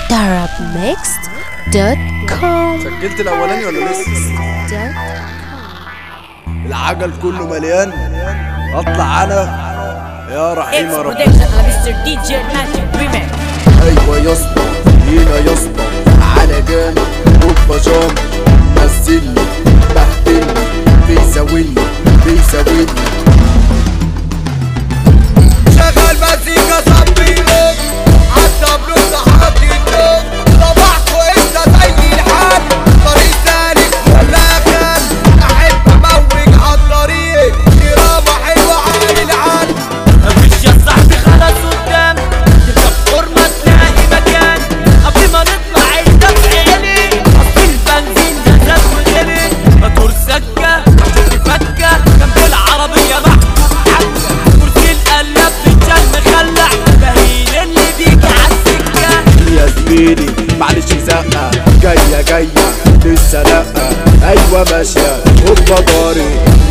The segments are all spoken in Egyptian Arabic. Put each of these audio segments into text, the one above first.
darabmixed.com سجلت الاولاني ولا لسه العجل كله مليان اطلع انا يا رحيم يا رب Production على مستر دي جي ماجيك ريميك ايوه يا اسطى هنا يا اسطى على جنب هوبا جامب نزلني بهدلني بيساويني بيساويني شغل مزيكا صبيهم حتى بلوز حاطط النوم صباحكوا انت زي الحال طريق سالك ولا خان احب اموج عالطريق دراما حلوه عالي العال مفيش يا صاحبي خلاص قدام تبقى بحرمة تلاقي مكان قبل ما نطلع عيشة في عيني اصل البنزين ده زاد وغلي موتور سكة شوفي فكة جنب العربية محكوم حكة كرسي القلب بتشال مخلع بهين اللي بيجي عالسكة يا زميلي معلش زقة جاية جاية لسه لأ أيوة ماشية هوبا طاري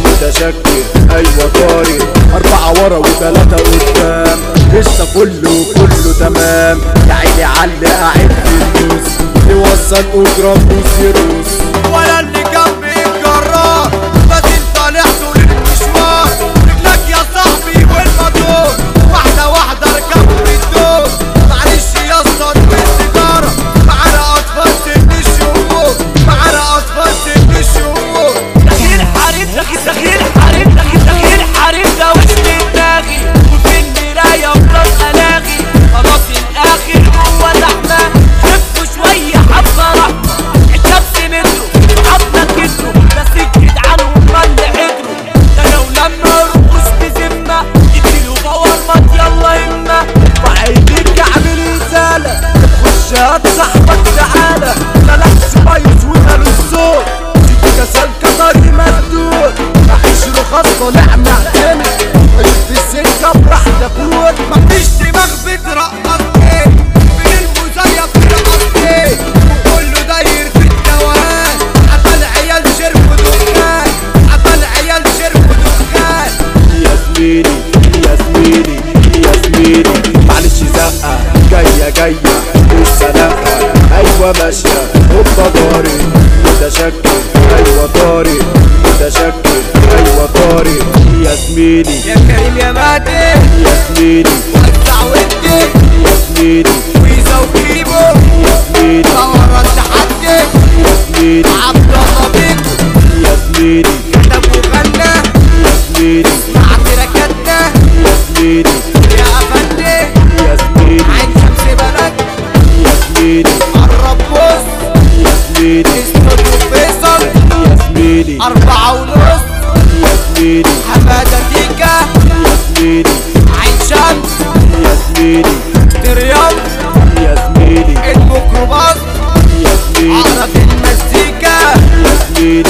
متشكر أيوة طاري أربعة ورا وثلاثة قدام لسه كله كله تمام يا عيني علي قاعد في النص يوصل أجرام وسيروس ولا اللي جنبي الجرار بس انت طالعته للمشوار رجلك يا صاحبي والموتور واحدة واحدة اركب بالدور معلش يا اسطى بالسيجارة معانا اطفال سن الشهور معانا اطفال سن الشهور دخيل حريم دخيل دخيل حريم دخيل دخيل حريم ده وش دماغي وفي المراية وبلاص ألاغي خلاص الآخر هو زحمة خفوا شوية حبة رحمة الشمس مترو عضنا كترو بس الجدعان عنهم اللي حجروا ده لو لما رؤوس بذمة اديله باور مات يلا همة وعينيك اعمل ازالة خش هات صاحبك تعالى ملكش بايظ ومال الصوت سيدي كسل كطري مسدود معيش رخص طالع معتمد عيش في السكة براحتك قوت مفيش دماغ بترقص ايه من المزيف ترقص ايه وكله داير في الدوام عطل عيال شرب دخان عطل عيال شرب دخان يا زميلي يا زميلي يا زميلي معلش زقة جاية جاية لسه لأ أيوة ماشية هوبا طاري متشكر أيوة طاري متشكر أيوة طاري يا زميلي يا كريم يا مادي يا زميلي وسع ودي يا زميلي ويزا وكيبو يا زميلي دور التحدي يا زميلي عبد الله بيكو يا زميلي كتب وغنى يا زميلي مع تركتنا يا زميلي يا افندي يا زميلي عين شمس بلد يا زميلي قرب بص يا زميلي استوديو فيصل يا زميلي أربعة ونص يا زميلي حمادة تيكا يا زميلي عين شمس يا زميلي تريوم يا زميلي الميكروباص يا زميلي عرب المزيكا يا زميلي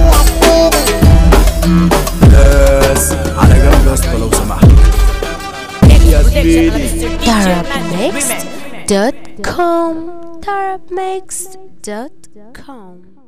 ناس على جنب يا اسطى لو سمحت يا زميلي darabmixed.com darabmixed.com